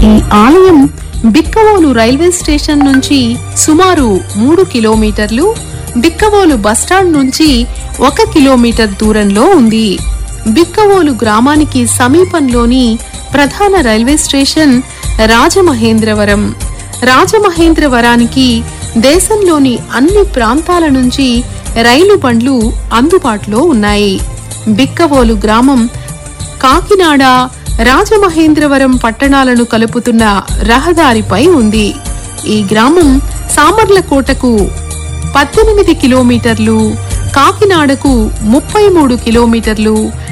ఈ ఆలయం Bikkavolu railway station నుంచి సుమారు మూడు కిలోమీటర్లు బిక్కవోలు బస్టాండ్ నుంచి ఒక కిలోమీటర్ దూరంలో ఉంది బిక్కవోలు గ్రామానికి సమీపంలోని ప్రధాన రైల్వే స్టేషన్ రాజమహేంద్రవరం రాజమహేంద్రవరానికి దేశంలోని అన్ని ప్రాంతాల నుంచి రైలు బండ్లు అందుబాటులో ఉన్నాయి బిక్కవోలు గ్రామం కాకినాడ రాజమహేంద్రవరం పట్టణాలను కలుపుతున్న రహదారిపై ఉంది ఈ గ్రామం సామర్లకోటకు పద్దెనిమిది కిలోమీటర్లు కాకినాడకు ముప్పై మూడు కిలోమీటర్లు